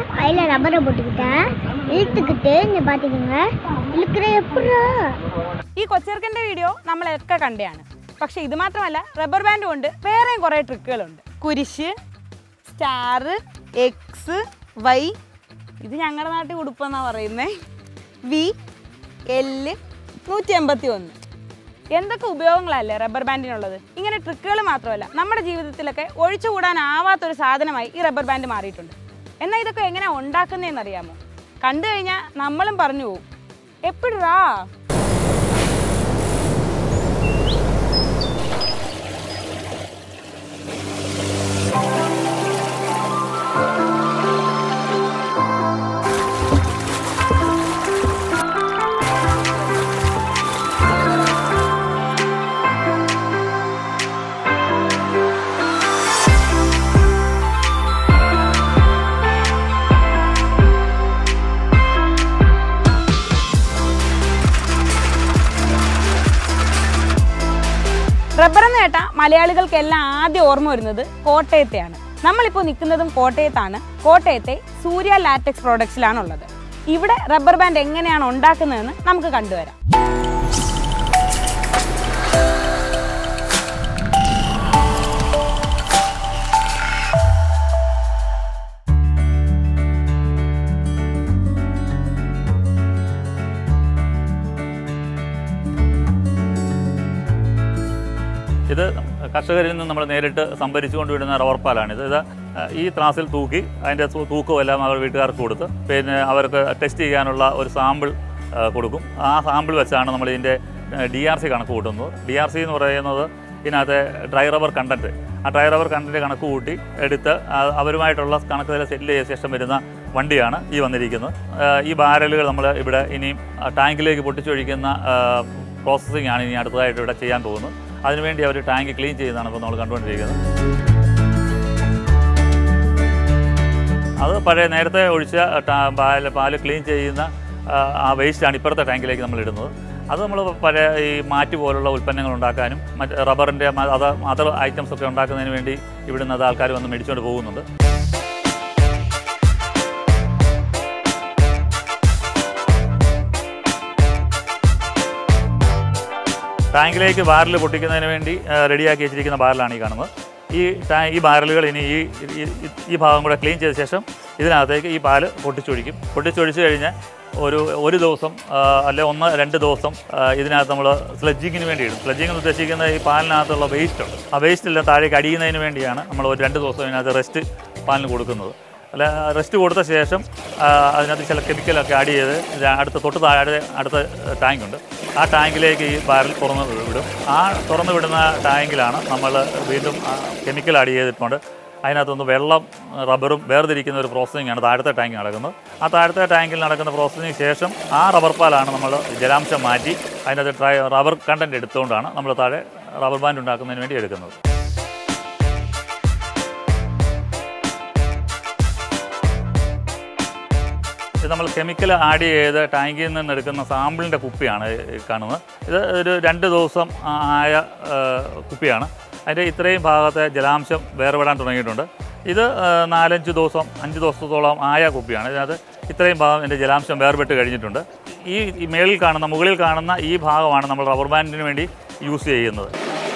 கையில் ரப்பரை போட்டுக்கிட்டேன் இழுத்துக்கிட்டு இங்கே பார்த்துக்கோங்க இழுக்கிற எப்படா ഈ കൊച്ചിറക്കൻ്റെ വീഡിയോ നമ്മളൊക്കെ കണ്ടതാണ് പക്ഷേ ഇത് മാത്രമല്ല റബ്ബർ ബാൻഡ് കൊണ്ട് വേറെയും കുറേ ട്രിക്കുകളുണ്ട് കുരിശ് സ്റ്റാർ എക്സ് വൈ ഇത് ഞങ്ങളുടെ നാട്ടിൽ ഉടുപ്പെന്നാണ് പറയുന്നത് വി എല് നൂറ്റി എൺപത്തി ഒന്ന് എന്തൊക്കെ ഉപയോഗങ്ങളല്ലേ റബ്ബർ ബാൻഡിനുള്ളത് ഇങ്ങനെ ട്രിക്കുകൾ മാത്രമല്ല നമ്മുടെ ജീവിതത്തിലൊക്കെ ഒഴിച്ചുകൂടാനാവാത്തൊരു സാധനമായി ഈ റബ്ബർ ബാൻഡ് മാറിയിട്ടുണ്ട് എന്നാൽ ഇതൊക്കെ എങ്ങനെയാണ് ഉണ്ടാക്കുന്നതെന്ന് അറിയാമോ കണ്ടു കഴിഞ്ഞാൽ നമ്മളും പറഞ്ഞു പോകും എപ്പിടാ റബ്ബർ എന്ന് കേട്ടാൽ മലയാളികൾക്കെല്ലാം ആദ്യം ഓർമ്മ വരുന്നത് കോട്ടയത്തെയാണ് നമ്മളിപ്പോൾ നിൽക്കുന്നതും കോട്ടയത്താണ് കോട്ടയത്തെ സൂര്യ ലാറ്റക്സ് പ്രോഡക്ട്സിലാണ് ഉള്ളത് ഇവിടെ റബ്ബർ ബാൻഡ് എങ്ങനെയാണ് ഉണ്ടാക്കുന്നതെന്ന് നമുക്ക് കണ്ടുവരാം ഇത് കർഷകരിൽ നിന്ന് നമ്മൾ നേരിട്ട് സംഭരിച്ചു കൊണ്ടുവിടുന്ന റബ്ബർ പാലാണിത് ഇത് ഈ ത്രാസിൽ തൂക്കി അതിൻ്റെ തൂ- തൂക്കമെല്ലാം അവർ വീട്ടുകാർക്ക് കൊടുത്ത് പിന്നെ അവർക്ക് ടെസ്റ്റ് ചെയ്യാനുള്ള ഒരു സാമ്പിൾ ആ, കൊടുക്കും ആ സാമ്പിൾ വെച്ചാണ് നമ്മൾ ഇതിൻ്റെ ഡി ആർ സി കണക്ക് കൂട്ടുന്നത് ഡി ആർ സി എന്ന് പറയുന്നത് ഇതിനകത്തെ ഡ്രൈ റബ്ബർ കണ്ടൻറ്റ് ആ ഡ്രൈ റബ്ബർ കണ്ടൻറ്റ് കണക്ക് കൂട്ടി എടുത്ത് ആ- അവരുമായിട്ടുള്ള കണക്കുകൾ സെറ്റിൽ ചെയ്ത ശേഷം വരുന്ന വണ്ടിയാണ് ഈ വന്നിരിക്കുന്നത് ആ, ഈ ബാരലുകൾ നമ്മൾ ഇവിടെ ഇനിയും ആ, ടാങ്കിലേക്ക് പൊട്ടിച്ചൊഴിക്കുന്ന പ്രോസസ്സിംഗ് ആണ് ഇനി അടുത്തതായിട്ട് ഇവിടെ ചെയ്യാൻ പോകുന്നത് അതിനുവേണ്ടി അവർ ടാങ്ക് ക്ലീൻ ചെയ്യുന്നതാണ് ഇപ്പോൾ നമ്മൾ കണ്ടുകൊണ്ടിരിക്കുന്നത് അത് പഴയ നേരത്തെ ഒഴിച്ച ടാ- പാല് പാല് ക്ലീൻ ചെയ്യുന്ന ആ, ആ വേസ്റ്റാണ് ഇപ്പുറത്തെ ടാങ്കിലേക്ക് നമ്മൾ ഇടുന്നത് അത് നമ്മൾ പഴയ ഈ മാറ്റ് പോലുള്ള ഉൽപ്പന്നങ്ങൾ ഉണ്ടാക്കാനും മറ്റ് റബ്ബറിൻ്റെ അത് അതർ ഐറ്റംസ് ഒക്കെ ഉണ്ടാക്കുന്നതിന് വേണ്ടി ഇവിടുന്ന് അത് ആൾക്കാർ വന്ന് മേടിച്ചുകൊണ്ട് പോകുന്നുണ്ട് ടാങ്കിലേക്ക് ബാരൽ പൊട്ടിക്കുന്നതിന് വേണ്ടി ആ, റെഡിയാക്കി വെച്ചിരിക്കുന്ന ബാരലാണ് ഈ കാണുന്നത് ഈ ടാ ഈ ബാരലുകൾ ഇനി ഈ ഈ- ഈ ഭാഗം കൂടെ ക്ലീൻ ചെയ്ത ശേഷം ഇതിനകത്തേക്ക് ഈ പാല് പൊട്ടിച്ചൊഴിക്കും പൊട്ടിച്ചൊഴിച്ച് കഴിഞ്ഞ് ഒരു ഒരു ദിവസം ആ, അല്ലെ ഒന്ന് രണ്ട് ദിവസം ആ, ഇതിനകത്ത് നമ്മൾ സ്ലഡ്ജിങ്ങിന് വേണ്ടി ഇടും സ്ലഡ്ജിങ് എന്ന് ഉദ്ദേശിക്കുന്നത് ഈ പാലിനകത്തുള്ള വേസ്റ്റ് ഉണ്ട് ആ വേസ്റ്റ് എല്ലാം താഴേക്ക് അടിയുന്നതിന് വേണ്ടിയാണ് നമ്മൾ ഒരു രണ്ട് ദിവസം ഇതിനകത്ത് റെസ്റ്റ് പാലിന് കൊടുക്കുന്നത് അല്ല റെസ്റ്റ് കൊടുത്ത ശേഷം ആ, അതിനകത്ത് ചില കെമിക്കലൊക്കെ ആഡ് ചെയ്ത് ഇത് അടുത്ത തൊട്ട് താഴെ അടുത്ത ടാങ്ക് ഉണ്ട് ആ ടാങ്കിലേക്ക് ഈ ബാരൽ തുറന്ന് വിടും ആ തുറന്ന് വിടുന്ന ടാങ്കിലാണ് നമ്മൾ വീണ്ടും കെമിക്കൽ ആഡ് ചെയ്തിട്ടുണ്ട് അതിനകത്തൊന്ന് വെള്ളം റബ്ബറും വേർതിരിക്കുന്ന ഒരു പ്രോസസ്സിംഗ് ആണ് താഴത്തെ ടാങ്ക് നടക്കുന്നത് ആ താഴത്തെ ടാങ്കിൽ നടക്കുന്ന പ്രോസസ്സിംഗ് ശേഷം ആ റബ്ബർ പാലാണ് നമ്മൾ ജലാംശം മാറ്റി അതിനകത്ത് ഡ്രൈ റബ്ബർ കണ്ടൻറ്റ് എടുത്തുകൊണ്ടാണ് നമ്മൾ താഴെ റബ്ബർ ബാൻഡ് ഉണ്ടാക്കുന്നതിന് വേണ്ടി എടുക്കുന്നത് ഇത് നമ്മൾ കെമിക്കൽ ആഡ് ചെയ്ത് ടാങ്കിൽ നിന്ന് എടുക്കുന്ന സാമ്പിളിൻ്റെ കുപ്പിയാണ് ഈ കാണുന്നത് ഇത് ഒരു രണ്ട് ദിവസം ആയ ആ, കുപ്പിയാണ് അതിൻ്റെ ഇത്രയും ഭാഗത്തെ ജലാംശം വേർപെടാൻ തുടങ്ങിയിട്ടുണ്ട് ഇത് ആ, നാലഞ്ച് ദിവസം അഞ്ച് ദിവസത്തോളം ആയ കുപ്പിയാണ് ഇതിനകത്ത് ഇത്രയും ഭാഗം എൻ്റെ ജലാംശം വേർപെട്ട് കഴിഞ്ഞിട്ടുണ്ട് ഈ ഈ മേളിൽ കാണുന്ന മുകളിൽ കാണുന്ന ഈ ഭാഗമാണ് നമ്മൾ റബ്ബർ ബാൻഡിന് വേണ്ടി യൂസ് ചെയ്യുന്നത്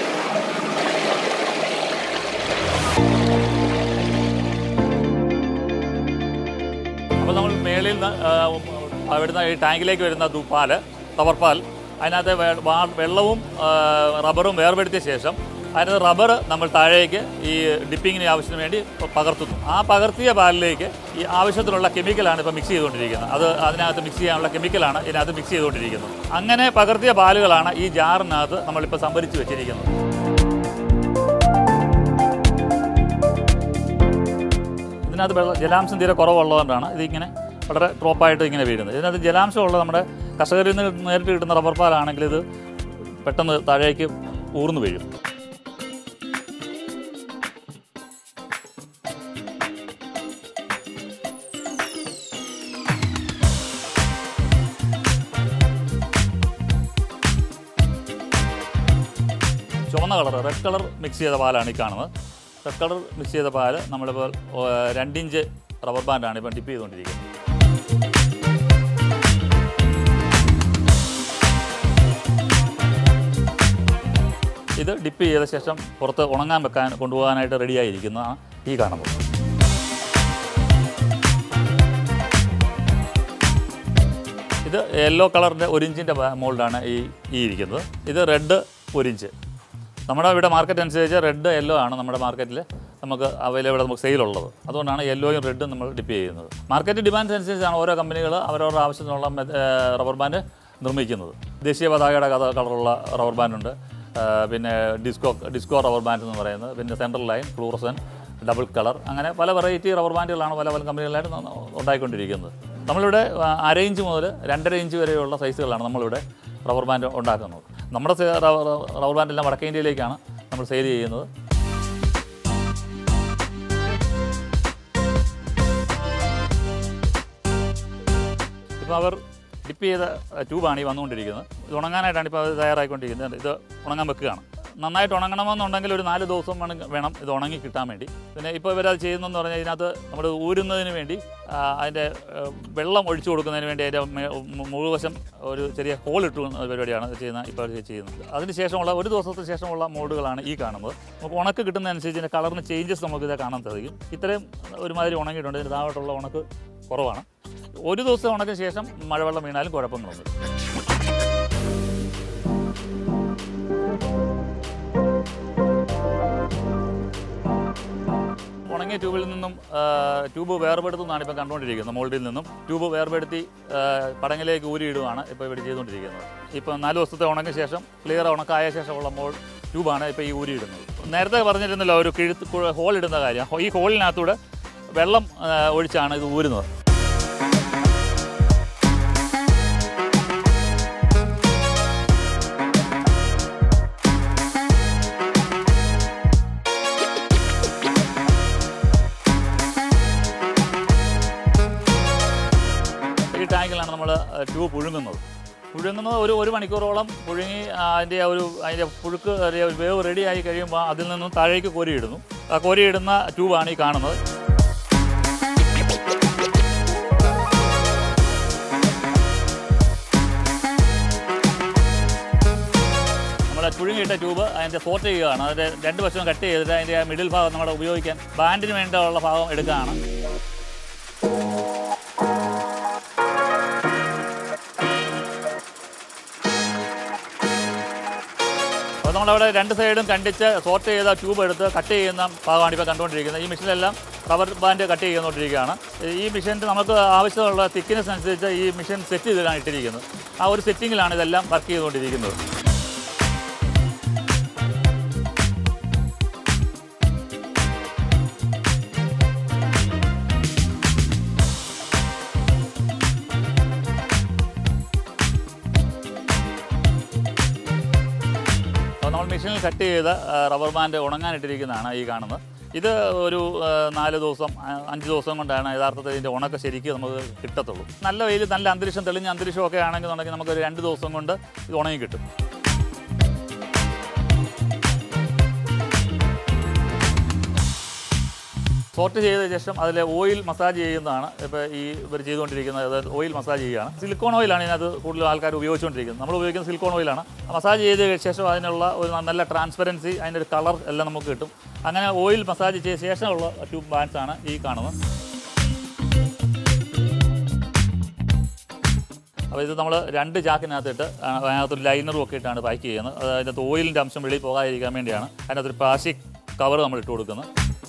അപ്പോൾ നമ്മൾ മേളിൽ നിന്ന് ആ, വരുന്ന ഈ ടാങ്കിലേക്ക് വരുന്ന ദു- പാല് റബ്ബർ പാൽ അതിനകത്ത് വെ- വാ- വെള്ളവും ആ, റബ്ബറും വേർപെടുത്തിയ ശേഷം അതിനകത്ത് റബ്ബർ നമ്മൾ താഴേക്ക് ഈ ഡിപ്പിങ്ങിന് ആവശ്യത്തിന് വേണ്ടി പ- പകർത്തുന്നു ആ പകർത്തിയ പാലിലേക്ക് ഈ ആവശ്യത്തിനുള്ള കെമിക്കലാണ് ഇപ്പോൾ മിക്സ് ചെയ്തുകൊണ്ടിരിക്കുന്നത് അത് അതിനകത്ത് മിക്സ് ചെയ്യാനുള്ള കെമിക്കലാണ് ഇതിനകത്ത് മിക്സ് ചെയ്തുകൊണ്ടിരിക്കുന്നത് അങ്ങനെ പകർത്തിയ പാലുകളാണ് ഈ ജാറിനകത്ത് നമ്മളിപ്പോൾ സംഭരിച്ച് വെച്ചിരിക്കുന്നത് ഇതിനകത്ത് വെള്ളം ജലാംശം തീരെ കുറവുള്ളതുകൊണ്ടാണ് ഇതിങ്ങനെ വളരെ ഡ്രോപ്പായിട്ട് ഇങ്ങനെ വീഴുന്നത് ഇതിനകത്ത് ജലാംശമുള്ള നമ്മുടെ കർഷകരിൽ നിന്ന് നേരിട്ട് കിട്ടുന്ന റബ്ബർ പാലാണെങ്കിൽ ഇത് പെട്ടെന്ന് താഴേക്ക് ഊർന്നു വീഴും ചുവന്ന കളർ റെഡ് കളർ മിക്സ് ചെയ്ത പാലാണ് ഈ കാണുന്നത് റെഡ് കളർ മിക്സ് ചെയ്ത പാല് നമ്മളിപ്പോൾ ഏഹ്, രണ്ടിഞ്ച് റബ്ബർ ബാൻഡാണ് ഇപ്പം ഡിപ്പ് ചെയ്തുകൊണ്ടിരിക്കുന്നത് ഇത് ഡിപ്പ് ചെയ്ത ശേഷം പുറത്ത് ഉണങ്ങാൻ വെക്കാൻ കൊണ്ടുപോകാനായിട്ട് റെഡിയായിരിക്കുന്നതാണ് ഈ കാണുന്നത് ഇത് യെല്ലോ കളറിൻ്റെ ഒരു ഇഞ്ചിൻ്റെ മോൾഡാണ് ഈ ഈ ഇരിക്കുന്നത് ഇത് റെഡ് ഒരു ഇഞ്ച് നമ്മുടെ ഇവിടെ മാർക്കറ്റ് അനുസരിച്ച് റെഡ് യെല്ലോ ആണ് നമ്മുടെ മാർക്കറ്റിൽ നമുക്ക് അവൈലബിൾ നമുക്ക് സെയിലുള്ളത് അതുകൊണ്ടാണ് യെല്ലോയും റെഡും നമ്മൾ ഡിപ്പ് ചെയ്യുന്നത് മാർക്കറ്റ് ഡിമാൻഡ് അനുസരിച്ചാണ് ഓരോ കമ്പനികൾ അവരവരുടെ ആവശ്യത്തിനുള്ള മെ- ഏർ റബ്ബർ ബാൻഡ് നിർമ്മിക്കുന്നത് ദേശീയ പതാകയുടെ കഥ കളറുള്ള റബ്ബർ ബാൻഡുണ്ട് പിന്നെ ഡിസ്കോ ഡിസ്കോ റബ്ബർ ബാൻഡ് എന്ന് പറയുന്നത് പിന്നെ central line fluorescent double colour അങ്ങനെ പല വെറൈറ്റി റബ്ബർ ബാൻഡുകളാണ് പല പല കമ്പനികളായിട്ട് ന- ഉണ്ടായിക്കൊണ്ടിരിക്കുന്നത് നമ്മളിവിടെ ആ, അര ഇഞ്ച് മുതൽ രണ്ടര ഇഞ്ച് വരെയുള്ള സൈസുകളാണ് നമ്മളിവിടെ റബ്ബർ ബാൻഡ് ഉണ്ടാക്കുന്നത് നമ്മുടെ സെ- റബ്ബർ റബ്ബർ ബാൻഡെല്ലാം വടക്കേ ഇന്ത്യയിലേക്കാണ് നമ്മൾ സെയിൽ ചെയ്യുന്നത് ഇപ്പോൾ അവർ ഡിപ്പ് ചെയ്ത ട്യൂബാണ് ഈ വന്നുകൊണ്ടിരിക്കുന്നത് ഇത് ഉണങ്ങാനായിട്ടാണ് ഇപ്പോൾ അത് തയ്യാറായിക്കൊണ്ടിരിക്കുന്നത് ഇത് ഉണങ്ങാൻ വെക്കുകയാണ് നന്നായിട്ട് ഉണങ്ങണമെന്നുണ്ടെങ്കിൽ ഒരു നാല് ദിവസം വേണം വേണം ഇത് ഉണങ്ങി കിട്ടാൻ വേണ്ടി പിന്നെ ഇപ്പോൾ ഇവരത് ചെയ്യുന്നതെന്ന് പറഞ്ഞാൽ ഇതിനകത്ത് നമ്മൾ ഊരുന്നതിന് വേണ്ടി ആ, അതിൻ്റെ ആ, വെള്ളം ഒഴിച്ചു കൊടുക്കുന്നതിന് വേണ്ടി അതിൻ്റെ മേ- മു- മുഴുവശം ഒരു ചെറിയ ഹോൾ ഇട്ട് കൊടുക്കുന്ന പരിപാടിയാണ് ഇത് ചെയ്യുന്ന ഇപ്പോൾ ഇത് ചെയ്യുന്നത് അതിന് ശേഷമുള്ള ഒരു ദിവസത്തിന് ശേഷമുള്ള മോഡുകളാണ് ഈ കാണുന്നത് നമുക്ക് ഉണക്ക് കിട്ടുന്നതനുസരിച്ച് ഇതിൻ്റെ കളറിന് ചേഞ്ചസ് നമുക്ക് ഇത് കാണാൻ സാധിക്കും ഇത്രയും ഒരുമാതിരി ഉണങ്ങിയിട്ടുണ്ട് ഇതിന് താഴോട്ടുള്ള ഉണക്ക് കുറവാണ് ഒരു ദിവസം ഉണക്കിന് ശേഷം മഴവെള്ളം വീണാലും കുഴപ്പങ്ങളൊന്നും ഉണങ്ങിയ ട്യൂബിൽ നിന്നും ആ, ട്യൂബ് വേർപെടുത്തുന്നതാണ് ഇപ്പോൾ കണ്ടുകൊണ്ടിരിക്കുന്നത് മോൾഡിൽ നിന്നും ട്യൂബ് വേർപെടുത്തി ആ, പടങ്ങിലേക്ക് ഊരിയിടുകയാണ് ഇപ്പോൾ ഇവിടെ ചെയ്തുകൊണ്ടിരിക്കുന്നത് ഇപ്പോൾ നാല് ദിവസത്തെ ഉണങ്ങിയ ശേഷം ക്ലിയർ ഉണക്കായ ശേഷമുള്ള മോൾ ട്യൂബാണ് ഇപ്പോൾ ഈ ഊരിയിടുന്നത് നേരത്തെ പറഞ്ഞിരുന്നല്ലോ ഒരു കിഴുത്ത് ഹോൾ ഇടുന്ന കാര്യം ഈ ഹോളിനകത്തൂടെ വെള്ളം ആ, ഒഴിച്ചാണ് ഇത് ഊരുന്നത് ഈ ടാങ്കിലാണ് നമ്മൾ ട്യൂബ് പുഴുങ്ങുന്നത് പുഴുങ്ങുന്നത് ഒരു ഒരു മണിക്കൂറോളം പുഴുങ്ങി ആ, അതിൻ്റെ ആ ഒരു അതിൻ്റെ പുഴുക്ക് ഒരു വേവ് റെഡി ആയി കഴിയുമ്പോൾ അതിൽ നിന്നും താഴേക്ക് കോരിയിടുന്നു ആ കോരിയിടുന്ന ട്യൂബാണ് ഈ കാണുന്നത് നമ്മുടെ പുഴുങ്ങിയിട്ട ട്യൂബ് അതിൻ്റെ സോർട്ട് ചെയ്യുകയാണ് അതിൻ്റെ രണ്ട് വശവും കട്ട് ചെയ്തിട്ട് അതിൻ്റെ മിഡിൽ ഭാഗം നമ്മുടെ ഉപയോഗിക്കാൻ ബാൻഡിന് വേണ്ടിയുള്ള ഭാഗം എടുക്കുകയാണ് അപ്പോൾ നമ്മളവിടെ രണ്ട് സൈഡും കണ്ടിച്ച് സോർട്ട് ചെയ്ത ട്യൂബ് എടുത്ത് കട്ട് ചെയ്യുന്ന ഭാഗമാണ് ഇപ്പോൾ കണ്ടുകൊണ്ടിരിക്കുന്നത് ഈ മെഷീനിലെല്ലാം റബ്ബർ ബാൻഡ് കട്ട് ചെയ്തുകൊണ്ടിരിക്കുകയാണ് ഈ മെഷീൻ്റെ നമുക്ക് ആവശ്യമുള്ള തിക്നെസ് അനുസരിച്ച് ഈ മെഷീൻ സെറ്റ് ചെയ്തിട്ടാണ് ഇട്ടിരിക്കുന്നത് ആ ഒരു സെറ്റിങ്ങിലാണ് ഇതെല്ലാം വർക്ക് ചെയ്തുകൊണ്ടിരിക്കുന്നത് അപ്പോൾ നമ്മൾ മെഷീനിൽ കട്ട് ചെയ്ത ആ, റബ്ബർ ബാൻഡ് ഉണങ്ങാനിട്ടിരിക്കുന്നതാണ് ഈ കാണുന്നത് ഇത് ഒരു ആ, നാല് ദിവസം ആ, അഞ്ച് ദിവസം കൊണ്ടാണ് യഥാർത്ഥത്തിൽ ഇതിൻ്റെ ഉണക്ക ശരിക്കും നമുക്ക് കിട്ടത്തുള്ളൂ നല്ല വെയിൽ നല്ല അന്തരീക്ഷം തെളിഞ്ഞ അന്തരീക്ഷമൊക്കെ ആണെന്നുണ്ടെങ്കിൽ നമുക്ക് ഒരു രണ്ട് ദിവസം കൊണ്ട് ഇത് ഉണങ്ങി കിട്ടും സോർട്ട് ചെയ്ത ശേഷം അതിൽ ഓയിൽ മസാജ് ചെയ്യുന്നതാണ് ഇപ്പോൾ ഈ ഇവർ ചെയ്തുകൊണ്ടിരിക്കുന്നത് അതായത് ഓയിൽ മസാജ് ചെയ്യുകയാണ് സിലിക്കോൺ ഓയിലാണ് ഇതിനകത്ത് കൂടുതൽ ആൾക്കാർ ഉപയോഗിച്ചുകൊണ്ടിരിക്കുന്നത് നമ്മൾ ഉപയോഗിക്കുന്ന സിലിക്കോൺ ഓയിലാണ് മസാജ് ചെയ്ത ശേഷം അതിനുള്ള ഒരു നല്ല ട്രാൻസ്പെറൻസി അതിൻ്റെ ഒരു കളർ എല്ലാം നമുക്ക് കിട്ടും അങ്ങനെ ഓയിൽ മസാജ് ചെയ്ത ശേഷമുള്ള ട്യൂബ് ബാൻസ് ആണ് ഈ കാണുന്നത് അപ്പോൾ ഇത് നമ്മൾ രണ്ട് ചാക്കിനകത്തിട്ട് ആ, അതിനകത്തൊരു ലൈനറും ഒക്കെ ഇട്ടാണ് പാക്ക് ചെയ്യുന്നത് അത് അതിനകത്ത് ഓയിലിൻ്റെ അംശം വെളിയിൽ പോകാതിരിക്കാൻ വേണ്ടിയാണ് അതിനകത്തൊരു പ്ലാസ്റ്റിക് കവർ നമ്മൾ ഇട്ട് കൊടുക്കുന്നത്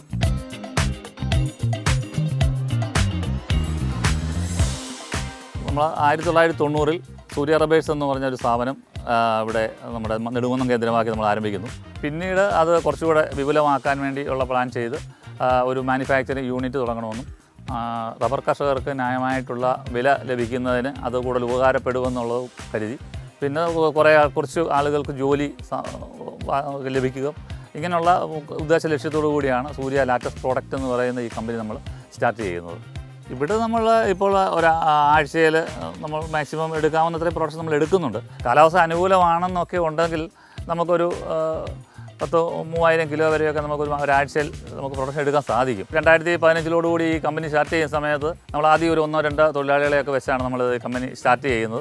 നമ്മൾ ആയിരത്തി തൊള്ളായിരത്തി തൊണ്ണൂറിൽ സൂര്യ റബേഴ്സ് എന്ന് പറഞ്ഞ ഒരു സ്ഥാപനം ആ, ഇവിടെ നമ്മുടെ നെടുകുന്നം കേന്ദ്രമാക്കി നമ്മൾ ആരംഭിക്കുന്നു പിന്നീട് അത് കുറച്ചുകൂടെ വിപുലമാക്കാൻ വേണ്ടിയുള്ള പ്ലാൻ ചെയ്ത് ആ, ഒരു മാനുഫാക്ചറിങ് യൂണിറ്റ് തുടങ്ങണമെന്നും ആ, റബ്ബർ കർഷകർക്ക് ന്യായമായിട്ടുള്ള വില ലഭിക്കുന്നതിന് അത് കൂടുതൽ ഉപകാരപ്പെടുമെന്നുള്ളത് കരുതി പിന്നെ കുറേ ആ- കുറച്ച് ആളുകൾക്ക് ജോലി സ- ആ, ലഭിക്കുക ഇങ്ങനെയുള്ള ഉദ്ദേശ ലക്ഷ്യത്തോടു കൂടിയാണ് സൂര്യ ലാറ്റസ് പ്രോഡക്റ്റ് എന്ന് പറയുന്ന ഈ കമ്പനി നമ്മൾ സ്റ്റാർട്ട് ചെയ്യുന്നത് ഇവിടെ നമ്മൾ ഇപ്പോൾ ഒരു ആഴ്ചയിൽ നമ്മൾ മാക്സിമം എടുക്കാവുന്നത്രയും പ്രൊഡക്ഷൻ നമ്മൾ എടുക്കുന്നുണ്ട് കാലാവസ്ഥ അനുകൂലമാണെന്നൊക്കെ ഉണ്ടെങ്കിൽ നമുക്കൊരു ആ, പത്ത് മൂവായിരം കിലോ വരെയൊക്കെ നമുക്ക് ഒരു ഒരാഴ്ചയിൽ നമുക്ക് പ്രൊഡക്ഷൻ എടുക്കാൻ സാധിക്കും രണ്ടായിരത്തി പതിനഞ്ചിലോടുകൂടി ഈ കമ്പനി സ്റ്റാർട്ട് ചെയ്യുന്ന സമയത്ത് നമ്മൾ ആദ്യം ഒരു ഒന്നോ രണ്ടോ തൊഴിലാളികളെയൊക്കെ വെച്ചാണ് നമ്മൾ ഈ കമ്പനി സ്റ്റാർട്ട് ചെയ്യുന്നത്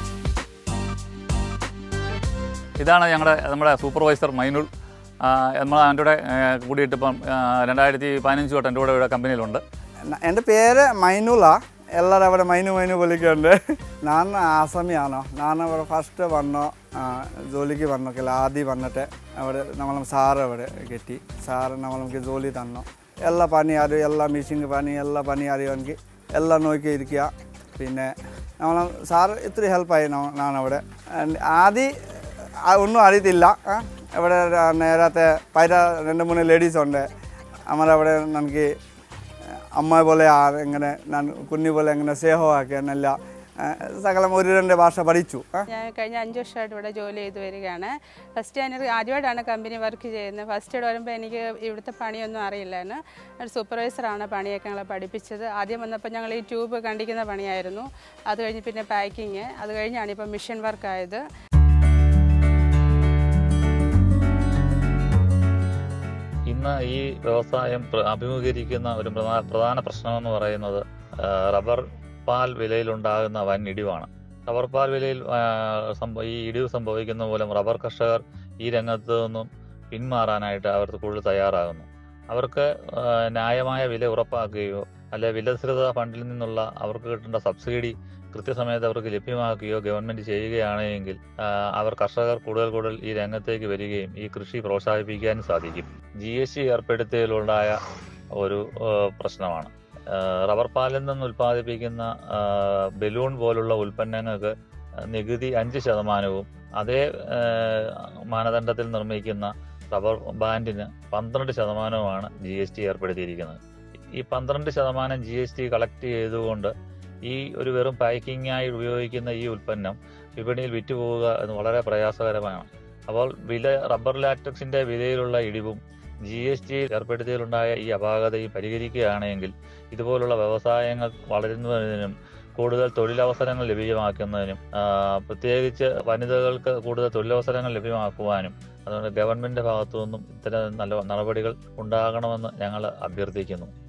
ഇതാണ് ഞങ്ങളുടെ നമ്മുടെ സൂപ്പർവൈസർ മൈനുൾ ആ, നമ്മൾ എൻ്റെ കൂടെ ആ, കൂടിയിട്ട് ഇപ്പം ആ, രണ്ടായിരത്തി പതിനഞ്ച് തൊട്ട് എൻ്റെ കൂടെ ഇവിടെ കമ്പനിയിലുണ്ട് ന- എൻ്റെ പേര് മൈനുല എല്ലാവരും അവിടെ മൈനു മൈനു വിളിക്കുന്നുണ്ട് ഞാൻ ആസാമിയാണോ ഞാൻ അവിടെ ഫസ്റ്റ് വന്നു ആ, ജോലിക്ക് വന്നൊക്കെ ആദ്യം വന്നിട്ട് അവിടെ നമ്മൾ സാറ് അവിടെ കിട്ടി സാറ് നമ്മൾക്ക് ജോലി തന്നു എല്ലാ പണി അറിയും എല്ലാ മിഷീൻ പണി എല്ലാ പണി അറിയുമെങ്കിൽ എല്ലാം നോക്കി ഇരിക്കുക പിന്നെ നമ്മൾ സാറ് ഇത്തിരി ഹെൽപ്പായി ഞാൻ അവിടെ ആദ്യം ആ, ഒന്നും അറിയത്തില്ല ആ. ഇവിടെ ര- നേരത്തെ പൈര രണ്ട് മൂന്ന് ലേഡീസ് ഉണ്ട് നമ്മളവിടെ നമുക്ക് അമ്മ പോലെ ആ എങ്ങനെ ഞാൻ കുഞ്ഞു പോലെ എങ്ങനെ സ്നേഹമാക്കി എന്നല്ല ആ, സകലം ഒരു രണ്ട് ഭാഷ പഠിച്ചു ആ. ഞാൻ കഴിഞ്ഞ അഞ്ച് വർഷമായിട്ട് ഇവിടെ ജോലി ചെയ്ത് വരികയാണ് ഫസ്റ്റ് ഞാൻ ആദ്യമായിട്ടാണ് കമ്പനി വർക്ക് ചെയ്യുന്നത് ഫസ്റ്റ് ഇവിടെ വരുമ്പോൾ എനിക്ക് ഇവിടുത്തെ പണിയൊന്നും അറിയില്ലായിരുന്നു ഒരു സൂപ്പർവൈസറാണ് പണിയൊക്കെ ഞങ്ങളെ പഠിപ്പിച്ചത് ആദ്യം വന്നപ്പോൾ ഞങ്ങൾ ഈ ട്യൂബ് കണ്ടിക്കുന്ന പണിയായിരുന്നു അത് കഴിഞ്ഞ് പിന്നെ പാക്കിങ് അത് കഴിഞ്ഞാണ് ഇപ്പോൾ മിഷൻ വർക്ക് ആയത് ഇന്ന് ഈ വ്യവസായം പ്ര- അഭിമുഖീകരിക്കുന്ന ഒരു പ്രധാ- പ്രധാന പ്രശ്നമെന്ന് പറയുന്നത് ആ, റബ്ബർ പാൽ വിലയിലുണ്ടാകുന്ന വൻ ഇടിവാണ് റബ്ബർ പാൽ വിലയിൽ ആ, സംഭ- ഈ ഇടിവ് സംഭവിക്കുന്ന മൂലം റബ്ബർ കർഷകർ ഈ രംഗത്ത് നിന്നും പിന്മാറാനായിട്ട് അവർ കൂടുതൽ തയ്യാറാകുന്നു അവർക്ക് ആ, ന്യായമായ വില ഉറപ്പാക്കുകയോ അല്ലെ വിലസൃത ഫണ്ടിൽ നിന്നുള്ള അവർക്ക് കിട്ടേണ്ട സബ്സിഡി കൃത്യസമയത്ത് അവർക്ക് ലഭ്യമാക്കുകയോ ഗവൺമെന്റ് ചെയ്യുകയാണെങ്കിൽ ആ, അവർ കർഷകർ കൂടുതൽ കൂടുതൽ ഈ രംഗത്തേക്ക് വരികയും ഈ കൃഷി പ്രോത്സാഹിപ്പിക്കാനും സാധിക്കും ജി എസ് ടി ഏർപ്പെടുത്തിയതിലുണ്ടായ ഒരു ആ, പ്രശ്നമാണ് ആ, റബ്ബർ പാലിൽ നിന്ന് ഉൽപ്പാദിപ്പിക്കുന്ന ആ, ബലൂൺ പോലുള്ള ഉൽപ്പന്നങ്ങൾക്ക് നികുതി അഞ്ച് ശതമാനവും അതേ ആ, മാനദണ്ഡത്തിൽ നിർമ്മിക്കുന്ന റബ്ബർ ബാൻഡിന് പന്ത്രണ്ട് ശതമാനവുമാണ് ജി എസ് ടി ഏർപ്പെടുത്തിയിരിക്കുന്നത് ഈ പന്ത്രണ്ട് ശതമാനം ജി എസ് ടി കളക്ട് ചെയ്തുകൊണ്ട് ഈ ഒരു വെറും പാക്കിംഗ് ആയി ഉപയോഗിക്കുന്ന ഈ ഉൽപ്പന്നം വിപണിയിൽ വിറ്റുപോവുക എന്ന് വളരെ പ്രയാസകരമാണ് അപ്പോൾ വില റബ്ബർ ലാറ്റക്സിന്റെ വിലയിലുള്ള ഇടിവും ജി എസ് ടി ഏർപ്പെടുത്തിയതിലുണ്ടായ ഈ അപാകതയും പരിഹരിക്കുകയാണെങ്കിൽ ഇതുപോലുള്ള വ്യവസായങ്ങൾ വളരുന്നതിനും കൂടുതൽ തൊഴിലവസരങ്ങൾ ലഭ്യമാക്കുന്നതിനും ആ, പ്രത്യേകിച്ച് വനിതകൾക്ക് കൂടുതൽ തൊഴിലവസരങ്ങൾ ലഭ്യമാക്കുവാനും അതുകൊണ്ട് ഗവൺമെന്റ് ഭാഗത്തു നിന്നും ഇത്തരം നല്ല നടപടികൾ ഉണ്ടാകണമെന്ന് ഞങ്ങൾ അഭ്യർത്ഥിക്കുന്നു